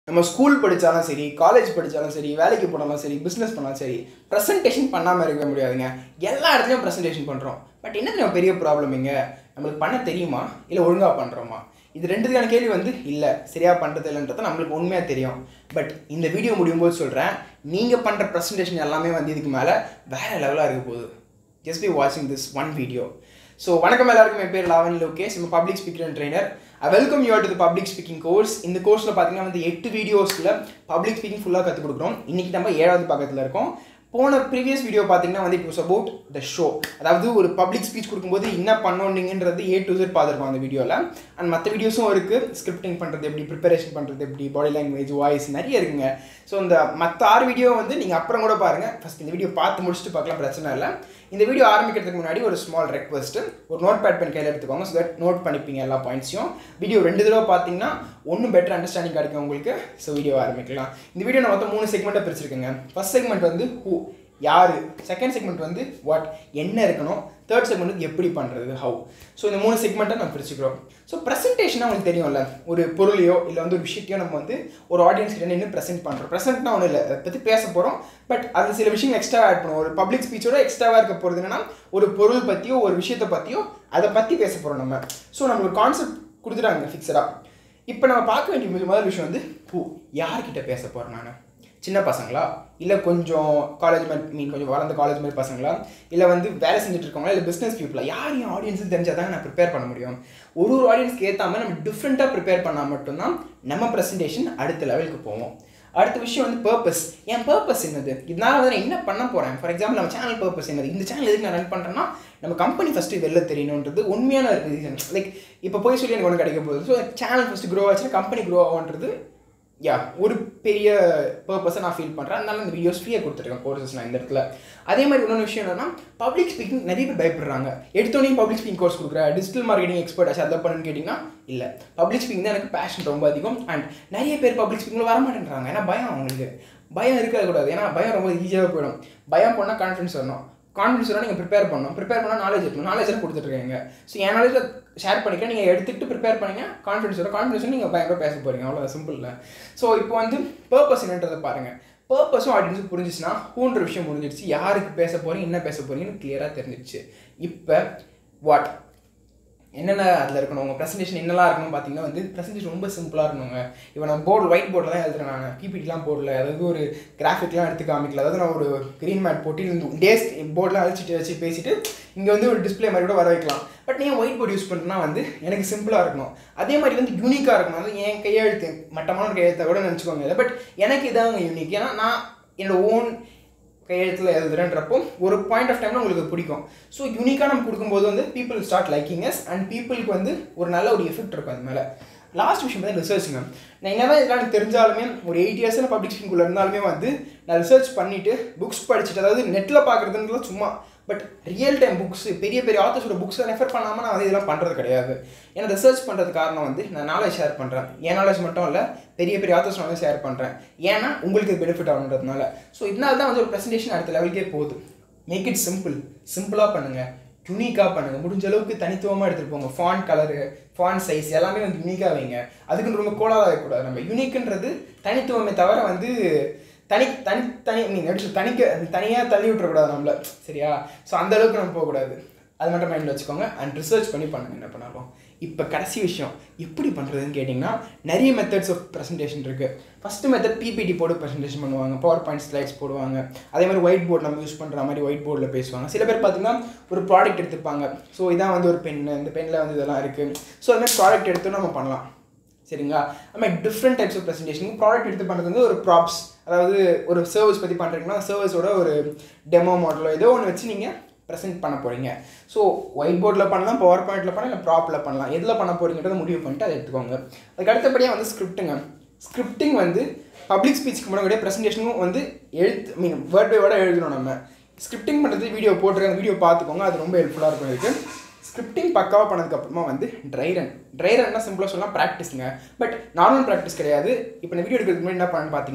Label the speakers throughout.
Speaker 1: நம்ம ஸ்கூல் படித்தாலும் சரி காலேஜ் படித்தாலும் சரி வேலைக்கு போனாலும் சரி பிஸ்னஸ் பண்ணாலும் சரி ப்ரெசன்டேஷன் பண்ணாமல் இருக்க முடியாதுங்க எல்லா இடத்துலையும் ப்ரெசன்டேஷன் பண்ணுறோம் பட் என்ன தெரியுமா பெரிய ப்ராப்ளம் இங்கே நம்மளுக்கு பண்ண தெரியுமா இல்லை ஒழுங்காக பண்ணுறோமா இது ரெண்டுக்கான கேள்வி வந்து இல்லை சரியாக பண்ணுறது இல்லைன்றது நம்மளுக்கு உண்மையாக தெரியும் பட் இந்த வீடியோ முடியும் போது சொல்கிறேன் நீங்கள் பண்ணுற ப்ரெசன்டேஷன் எல்லாமே வந்து இதுக்கு மேலே வேறு லெவலாக இருக்க போகுது ஜஸ்ட் பி வாட்சிங் திஸ் ஒன் வீடியோ ஸோ வணக்கம் எல்லாருக்கும் என் பேர் லாவன் லோகேஷ் நம்ம public speaker and trainer welcome you to public speaking course இந்த கோர்ஸில் பார்த்தீங்கன்னா வந்து எட்டு வீடியோஸில் பப்ளிக் ஸ்பீக்கிங் ஃபுல்லாக கற்றுக் கொடுக்குறோம் இன்றைக்கி நம்ம ஏழாவது பக்கத்தில் இருக்கோம் போன ப்ரீவியஸ் வீடியோ பார்த்தீங்கன்னா வந்து it was about the show அதாவது ஒரு பப்ளிக் ஸ்பீச் கொடுக்கும்போது என்ன பண்ணணுங்கிறது ஏ டு Z பார்த்துருக்கோம் அந்த வீடியோவில் அண்ட் மற்ற வீடியோஸும் இருக்குது ஸ்கிரிப்டிங் பண்ணுறது எப்படி ப்ரிப்பரேஷன் பண்ணுறது எப்படி பாடி லாங்குவேஜ் வாய்ஸ் நிறைய இருக்குங்க ஸோ இந்த மற்ற ஆறு வீடியோ வந்து நீங்கள் அப்புறம் கூட பாருங்கள் ஃபஸ்ட் இந்த வீடியோ பார்த்து முடிச்சுட்டு பார்க்கலாம் பிரச்சனை இல்லை இந்த வீடியோ ஆரம்பிக்கிறதுக்கு முன்னாடி ஒரு ஸ்மால் ரெக்வஸ்ட்டு ஒரு நோட் பேட் பென் கையில் எடுத்துக்கோங்க ஸோ தட் நோட் பண்ணிப்பீங்க எல்லா பாயிண்ட்ஸையும் வீடியோ ரெண்டு தடவை பார்த்தீங்கன்னா ஒன்றும் பெட்டர் அண்டர்ஸ்டாண்டிங் கிடைக்கும் உங்களுக்கு ஸோ வீடியோ ஆரம்பிக்கலாம் இந்த வீடியோ நான் மொத்தம் மூணு செக்மெண்ட்டாக பிரிச்சிருக்கேங்க ஃபர்ஸ்ட் செக்மெண்ட் வந்து ஹூ யார் செகண்ட் செக்மெண்ட் வந்து வாட் என்ன இருக்கணும் தேர்ட் செக்மெண்ட் வந்து எப்படி பண்ணுறது ஹவு ஸோ இந்த மூணு செக்மெண்ட்டை நம்ம பிரிச்சுக்கிறோம் ஸோ ப்ரெசன்டேஷனாக உங்களுக்கு தெரியும்ல ஒரு பொருளையோ இல்லை வந்து ஒரு விஷயத்தையோ நம்ம வந்து ஒரு ஆடியன்ஸ் கிட்ட நின்று ப்ரெசென்ட் பண்ணுறோம் ப்ரெசென்ட்னா ஒன்றும் இல்லை அதை பற்றி பேச போகிறோம் பட் அது சில விஷயங்கள் எக்ஸ்ட்ரா ஆட் பண்ணுவோம் ஒரு பப்ளிக் ஸ்பீச்சோட எக்ஸ்ட்ராவாக இருக்க போகிறது என்னன்னா ஒரு பொருள் பற்றியோ ஒரு விஷயத்தை பற்றியோ அதை பற்றி பேச போகிறோம் நம்ம ஸோ நம்ம ஒரு கான்செப்ட் கொடுத்துட்டாங்க ஃபிக்ஸடாக இப்போ நம்ம பார்க்க வேண்டிய முதல் விஷயம் வந்து ஹூ யார்கிட்ட பேச போகிறேன் நான் சின்ன பசங்களா இல்லை கொஞ்சம் காலேஜ் மாதிரி மீன் கொஞ்சம் வளர்ந்த காலேஜ் மாதிரி பசங்களா இல்லை வந்து வேலை செஞ்சுட்டு இருக்கவங்களா இல்லை பிஸ்னஸ் பீப்புளா யார் என் ஆடியன்ஸுக்கு தெரிஞ்சால் தான் நான் ப்ரிப்பேர் பண்ண முடியும் ஒரு ஒரு ஆடியன்ஸ்க்கு ஏற்ற மாதிரி நம்ம டிஃப்ரெண்ட்டாக ப்ரிப்பேர் பண்ணால் மட்டும்தான் நம்ம ப்ரெசன்டேஷன் அடுத்த லெவலுக்கு போவோம் அடுத்த விஷயம் வந்து பர்பஸ் என் பர்பஸ் என்னது இதனால வந்து நான் என்ன பண்ண போகிறேன் ஃபார் எக்ஸாம்பிள் நம்ம சேனல் பர்பஸ் என்னது இந்த சேனல் எதுக்கு நான் ரன் பண்ணுறேன்னா நம்ம கம்பெனி ஃபஸ்ட்டு வெளில தெரியணுன்றது உண்மையான ரீசன் லைக் இப்போ போய் சொல்லி எனக்கு ஒன்று கிடைக்க போகுது ஸோ சேனல் ஃபஸ்ட்டு க்ரோ ஆச்சுன்னா கம்பெனி க்ரோ ஆகுன்றது யா ஒரு பெரிய பர்பஸை நான் ஃபீல் பண்ணுறேன் அதனால இந்த வீடியோஸ் ஃப்ரீயாக கொடுத்துருக்கேன் கோர்சஸ் நான் இந்த இடத்துல அதே மாதிரி இன்னொன்று விஷயம் என்னன்னா பப்ளிக் ஸ்பீக்கிங் நிறைய பேர் பயப்படுறாங்க எடுத்தோடனே பப்ளிக் ஸ்பீக்கிங் கோர்ஸ் கொடுக்குற டிஜிட்டல் மார்க்கெட்டிங் எக்ஸ்பர்ட் ஆச்சு அதை பண்ணுன்னு கேட்டிங்கன்னா இல்லை பப்ளிக் ஸ்பீக்கிங் தான் எனக்கு பேஷன் ரொம்ப அதிகம் அண்ட் நிறைய பேர் பப்ளிக் ஸ்பீக்கிங்கில் வர மாட்டேன்றாங்க ஏன்னா பயம் அவங்களுக்கு பயம் இருக்கக்கூடாது ஏன்னா பயம் ரொம்ப ஈஸியாக போயிடும் பயம் போனால் கான்ஃபிடன்ஸ் வரணும் கான்ஃபிடன்ஸ் வர நீங்கள் ப்ரிப்பேர் பண்ணணும் ப்ரிப்பேர் பண்ணால் நாலேஜ் இருக்கணும் நாலேஜ் கொடுத்துட்ருக்கீங்க ஸோ என் நாலேஜ் ஷேர் பண்ணிக்க நீங்கள் எடுத்துகிட்டு ப்ரிப்பேர் பண்ணீங்க கான்ஃபிடன்ஸ் வரும் கான்ஃபிடன்ஸ் நீங்கள் பயங்கர பேச போகிறீங்க அவ்வளோ சிம்பிள் இல்லை ஸோ இப்போ வந்து பர்பஸ் என்னன்றதை பாருங்கள் பர்பஸும் ஆடியன்ஸும் புரிஞ்சிச்சுன்னா ஹூன்ற விஷயம் முடிஞ்சிடுச்சு யாருக்கு பேச போகிறீங்க என்ன பேச போகிறீங்கன்னு கிளியராக தெரிஞ்சிடுச்சு இப்போ வாட் என்னென்ன அதில் இருக்கணும் உங்கள் ப்ரெசன்டேஷன் என்னெல்லாம் இருக்கணும் பார்த்தீங்கன்னா வந்து ப்ரெசன்டேஷன் ரொம்ப சிம்பிளாக இருக்கணுங்க இப்போ நான் போர்டு ஒயிட் போர்டில் தான் எழுதுறேன் நான் பிபிடிலாம் போர்டில் அதாவது ஒரு கிராஃபிக்லாம் எடுத்து காமிக்கல அதாவது நான் ஒரு க்ரீன் மேட் போட்டு இந்த டேஸ் போர்டெலாம் அழிச்சிட்டு வச்சு பேசிட்டு இங்கே வந்து ஒரு டிஸ்பிளே மாதிரி கூட வர வைக்கலாம் பட் நீங்கள் ஒயிட் போர்டு யூஸ் பண்ணுறேன்னா வந்து எனக்கு சிம்பிளாக இருக்கணும் அதே மாதிரி வந்து யூனிக்காக இருக்கணும் அது என் கையெழுத்து மட்டமான கையெழுத்தை கூட நினச்சிக்கோங்க பட் எனக்கு இதாங்க யூனிக் ஏன்னா நான் என்னோட ஓன் கையெழுத்தில் எழுதுறேன்றப்போ ஒரு பாயிண்ட் ஆஃப் டைமில் உங்களுக்கு பிடிக்கும் ஸோ யூனிக்காக நம்ம கொடுக்கும்போது வந்து people start liking us and பீப்புளுக்கு வந்து ஒரு நல்ல ஒரு எஃபெக்ட் இருக்கும் அது மேலே லாஸ்ட் விஷயம் வந்து ரிசர்ச்சுங்க நான் என்ன தான் இதெல்லாம் எனக்கு தெரிஞ்சாலுமே ஒரு எயிட் இயர்ஸில் பப்ளிக் ஸ்பீக்கிங்குள்ளே இருந்தாலுமே வந்து நான் ரிசர்ச் பண்ணிவிட்டு புக்ஸ் படிச்சுட்டு அதாவது நெட்டில் பார்க்குறதுன்றது சும்மா பட் ரியல் டைம் புக்ஸ் பெரிய பெரிய ஆத்தர்ஸோட புக்ஸை ரெஃபர் பண்ணாமல் நான் வந்து இதெல்லாம் பண்ணுறது கிடையாது ஏன்னா ரிசர்ச் பண்ணுறது காரணம் வந்து நான் நாலேஜ் ஷேர் பண்ணுறேன் என் நாலேஜ் மட்டும் இல்லை பெரிய பெரிய ஆத்தர்ஸ் வந்து ஷேர் பண்ணுறேன் ஏன்னா உங்களுக்கு பெனிஃபிட் ஆகுன்றதுனால ஸோ இதனால தான் வந்து ஒரு ப்ரெசன்டேஷன் அடுத்த லெவலுக்கே போகுது மேக் இட் சிம்பிள் சிம்பிளாக பண்ணுங்கள் யூனிக்காக பண்ணுங்கள் முடிஞ்ச அளவுக்கு தனித்துவமாக எடுத்துகிட்டு போங்க ஃபான் கலரு ஃபான் சைஸ் எல்லாமே வந்து யூனிக்காக வைங்க அதுக்குன்னு ரொம்ப கோலாக இருக்கக்கூடாது நம்ம யூனிக்குன்றது தனித்துவமே தவிர வந்து தனி தனி தனி மீன் எப்படி தனிக்க தனியாக தள்ளி விட்டுறக்கூடாது நம்மள சரியா ஸோ அந்த அளவுக்கு நம்ம போகக்கூடாது அது மட்டும் மைண்டில் வச்சுக்கோங்க அண்ட் ரிசர்ச் பண்ணி பண்ணுங்க என்ன பண்ணாலும் இப்போ கடைசி விஷயம் எப்படி பண்ணுறதுன்னு கேட்டிங்கன்னா நிறைய மெத்தட்ஸ் ஆஃப் ப்ரெசன்டேஷன் இருக்குது ஃபஸ்ட்டு மெத்தட் பிபிடி போட்டு ப்ரெசன்டேஷன் பண்ணுவாங்க பவர் பாயிண்ட் ஸ்லைட்ஸ் போடுவாங்க அதே மாதிரி ஒயிட் போர்டு நம்ம யூஸ் பண்ணுற மாதிரி ஒயிட் போர்டில் பேசுவாங்க சில பேர் பார்த்திங்கன்னா ஒரு ப்ராடக்ட் எடுத்துப்பாங்க ஸோ இதான் வந்து ஒரு பென் இந்த பெண்ணில் வந்து இதெல்லாம் இருக்குது ஸோ அது மாதிரி ப்ராடக்ட் எடுத்து நம்ம பண்ணலாம் சரிங்களா அது மாதிரி different types of presentation product எடுத்து பண்ணுறது வந்து ஒரு ப்ராப்ஸ் அதாவது ஒரு சர்வீஸ் பற்றி பண்ணுறீங்கன்னா சர்வீஸோட ஒரு டெமோ மாடலோ ஏதோ ஒன்று வச்சு நீங்கள் ப்ரெசென்ட் பண்ண போகிறீங்க ஸோ ஒயிட் போர்டில் பண்ணலாம் பவர் பாயிண்டில் பண்ணலாம் இல்லை ப்ராப்பில் பண்ணலாம் எதில் பண்ண போகிறீங்கிறத முடிவு பண்ணிட்டு அதை எடுத்துக்கோங்க அதுக்கு அடுத்தபடியாக வந்து ஸ்கிரிப்ட்டுங்க ஸ்கிரிப்டிங் வந்து பப்ளிக் ஸ்பீச்சுக்கு முன்னாடி ப்ரெசன்டேஷனும் வந்து எழுத்து மீன் வேர்ட் பை வேர்டாக எழுதணும் நம்ம ஸ்கிரிப்டிங் பண்ணுறது வீடியோ போட்டுருக்க அந்த வீடியோ பார்த்துக்கோங்க அது ரொம்ப ஹெல்ப்ஃபுல்லாக இருக்கும் இதுக்கு ஸ்கிரிப்டிங் பக்காவாக பண்ணதுக்கப்புறமா வந்து ட்ரை ரன் ட்ரை ரன்னா சிம்பிளாக சொல்லலாம் ப்ராக்டிஸ்ங்க பட் நார்மல் ப்ராக்டிஸ் கிடையாது இப்போ இந்த வீடியோ எடுக்கிறதுக்கு முன்னாடி என்ன பண்ணு பார்த்தீங்கன்னா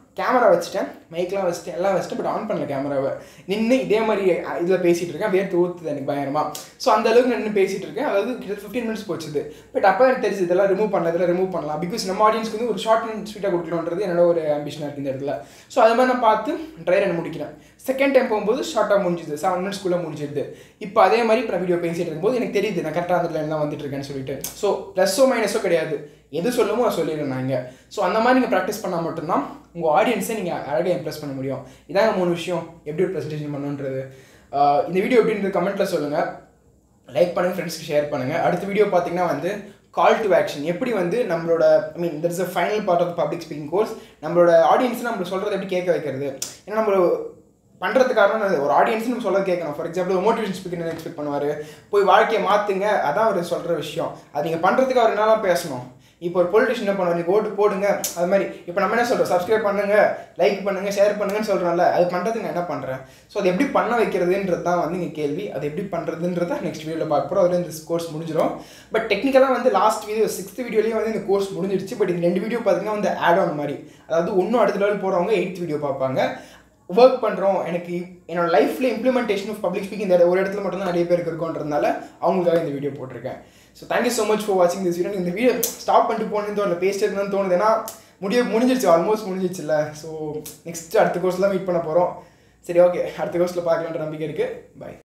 Speaker 1: கேமரா வச்சுட்டேன் மைக்லாம் வச்சுட்டேன் எல்லாம் வச்சுட்டேன் பட் ஆன் பண்ணல கேமராவை நின்று இதே மாதிரி இதில் பேசிகிட்டு இருக்கேன் வேர்த்து ஊற்றுது எனக்கு பயங்கரமா ஸோ அந்த அளவுக்கு நான் நின்று பேசிகிட்டு இருக்கேன் அதாவது கிட்டத்தட்ட ஃபிஃப்டீன் மினிட்ஸ் போச்சுது பட் அப்போ எனக்கு தெரிஞ்சு இதெல்லாம் ரிமூவ் பண்ணல இதெல்லாம் ரிமூவ் பண்ணலாம் பிகாஸ் நம்ம ஆடியன்ஸ்க்கு வந்து ஒரு ஷார்ட் அண்ட் ஸ்வீட்டாக கொடுக்கணுன்றது என்னோட ஒரு ஆம்பிஷனாக இருக்குது இந்த இடத்துல ஸோ அது மாதிரி நான் பார்த்து ட்ரை ரன் முடிக்கிறேன் செகண்ட் டைம் போகும்போது ஷார்ட்டாக முடிஞ்சுது செவன் மினிட்ஸ்க்குள்ளே முடிஞ்சிருது இப்போ அதே மாதிரி இப்போ வீடியோ பேசிட்டு இருக்கும்போது எனக்கு தெரியுது நான் கரெக்டாக அந்த லைன் தான் வந்துட்டு இருக்கேன்னு சொல்லிட்டு ஸோ ப்ளஸ்ஸோ மைனஸோ கிடையாது எது சொல்லமோ அதை சொல்லிடுறேன் நான் இங்கே ஸோ அந்த மாதிரி நீங்கள் ப்ராக்டிஸ் பண்ணால் மட்டும்தான் உங்கள் ஆடியன்ஸை நீங்கள் அழகாக இம்ப்ரெஸ் பண்ண முடியும் இதாங்க மூணு விஷயம் எப்படி ஒரு ப்ரெசன்டேஷன் பண்ணுன்றது ஆஹ் இந்த வீடியோ எப்படின்றது கமெண்ட்டில் சொல்லுங்கள் லைக் பண்ணுங்கள் ஃப்ரெண்ட்ஸ்க்கு ஷேர் பண்ணுங்கள் அடுத்த வீடியோ பார்த்தீங்கன்னா வந்து கால் டு ஆக்ஷன் எப்படி வந்து நம்மளோட I mean that is a final part of public speaking course நம்மளோட ஆடியன்ஸ் நம்ம சொல்கிறத எப்படி கேட்க வைக்கிறது ஏன்னா நம்ம பண்ணுறது காரணம் அது ஒரு ஆடியன்ஸ் நம்ம சொல்ல கேட்கணும் ஃபார் எக்ஸாம்பிள் ஒரு மோட்டிவேஷன் ஸ்பீக்கர் என்ன எக்ஸ்பெக்ட் பண்ணுவார் போய் வாழ்க்கையை மாற்றுங்க அதான் அவர் சொல்கிற விஷயம் அது நீங்கள் பண்ணுறதுக்கு அவர் என்னலாம் பேசணும் இப்போ ஒரு பொலிட்டிஷன் என்ன பண்ணுவார் நீங்கள் ஓட்டு போடுங்க அது மாதிரி இப்போ நம்ம என்ன சொல்கிறோம் சப்ஸ்கிரைப் பண்ணுங்க லைக் பண்ணுங்க ஷேர் பண்ணுங்கன்னு சொல்கிறோம்ல அது பண்ணுறதுக்கு நான் என்ன பண்ணுறேன் ஸோ அது எப்படி பண்ண வைக்கிறதுன்றது தான் வந்து இங்கே கேள்வி அது எப்படி பண்ணுறதுன்றத நெக்ஸ்ட் வீடியோவில் பார்க்க போகிறோம் அதில் இந்த கோர்ஸ் முடிஞ்சிடும் பட் டெக்னிக்கலாக வந்து லாஸ்ட் வீடியோ சிக்ஸ்த் வீடியோலேயே வந்து இந்த கோர்ஸ் முடிஞ்சிடுச்சு பட் இந்த ரெண்டு வீடியோ பார்த்தீங்கன்னா வந்து ஆட் ஆன் மாதிரி அதாவது இன்னும் அடுத்த லெவல் போகிறவங்க எயித் வீடியோ பார்ப்பாங்க ஒர்க் பண்ணுறோம் எனக்கு என்னோட லைஃப்பில் இம்ப்ளிமெண்டேஷன் ஆஃப் பப்ளிக் ஸ்பீக்கிங் இந்த ஒரு இடத்துல மட்டும் தான் நிறைய பேருக்கு இருக்குன்றதுனால அவங்களுக்காக இந்த வீடியோ போட்டிருக்கேன் so thank you so much for வாட்சிங் திஸ் வீடியோ இந்த வீடியோ ஸ்டாப் பண்ணிட்டு போகணுன்னு தோணல பேசிட்டு இருக்கணும்னு தோணுது ஏன்னா முடிய முடிஞ்சிருச்சு ஆல்மோஸ்ட் முடிஞ்சிருச்சுல்ல ஸோ நெக்ஸ்ட் அடுத்த கோர்ஸ்லாம் மீட் பண்ண போகிறோம் சரி ஓகே அடுத்த கோர்ஸில் பார்க்கலான்ற நம்பிக்கை இருக்குது பை